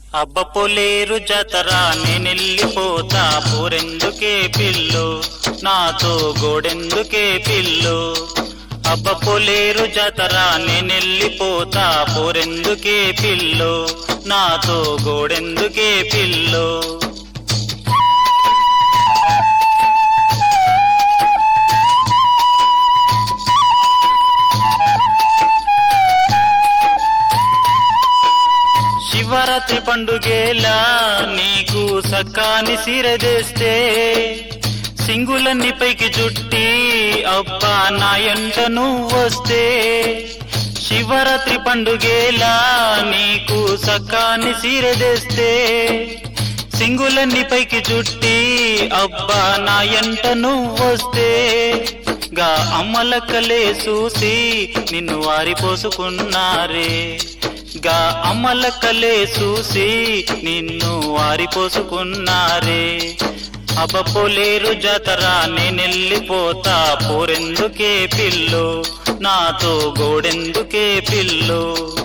అబ్బ పొలేరు జతరా నేనెళ్ళిపోతా పోరెందుకే పిల్లు నాతో గోడెందుకే పిల్లు అబ్బ పొలేరు జతరా నేనెళ్ళిపోతా పోరెందుకే పిల్లు నాతో గోడెందుకే పిల్లు శివరాత్రి పండుగేలా నీకు సక్కాని సిరదేస్తే సింగులన్నీ పైకి జుట్టి అబ్బా నా ఎంట నువ్వొస్తే శివరాత్రి పండుగేలా నీకు సక్కాని సిరదేస్తే సింగులన్నీ పైకి జుట్టి అబ్బా నా ఎంట నువ్వొస్తే గా అమ్మలక్కలే చూసి నిన్ను వారిపోసుకున్నారే గా అమ్మలక్కలే చూసి నిన్ను వారిపోసుకున్నారే అబ్బపోలేరు జాతరా నేనెళ్ళిపోతా పోరెందుకే పిల్లు నాతో గోడెందుకే పిల్లు